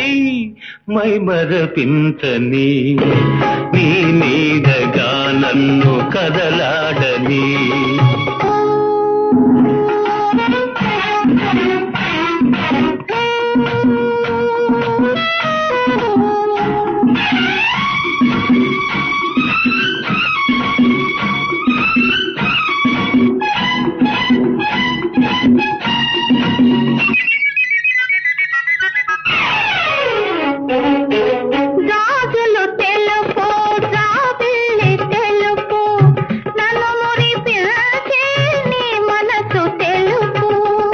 my మరపించని నీ నీడగా నన్ను కదలాడని గాజులు తెలుపు జాబిల్లి తెలుపు నన్ను మురిపించే నీ మనసు తెలుపు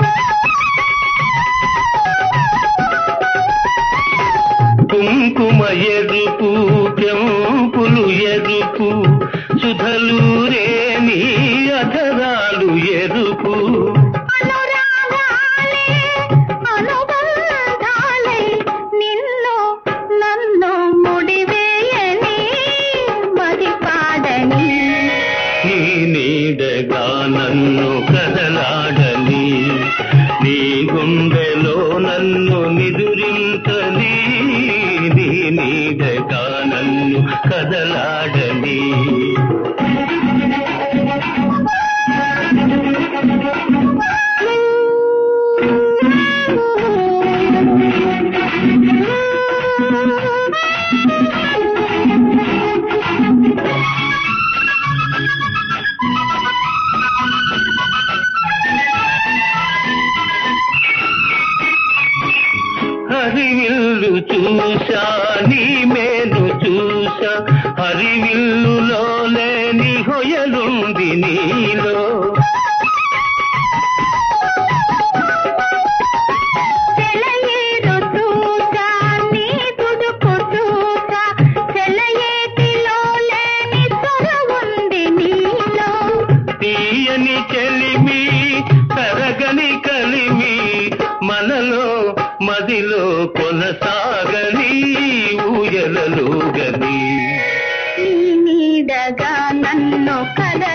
కుంకుమ ఎరుపు ಕೆಂపులు ఎరుపు సుధలూరే నీ అధరాలు ఎరుపు అనురాగాలే అనుబంధాలై నిన్ను నన్ను ముడివేయని మది పాడని నీ నీడగా నన్ను కదలాడని నీ గుండెలో నన్ను నిదురించని నీ నీడగా నన్ను కదలాడని హరివిల్లు చూసా నీ మేలు చూసా హరివిల్లులో లేని హొయలుంది నీలో సెలయేరు చూసా నీ తుడుపు చూసా సెలయేటిలో లేని సొరవుంది నీలో తీయని చెలిమి తరగని కలిమి మనలో మదిలో కొనసాగని ఊయలలుగని నీ నీడగా నన్ను కద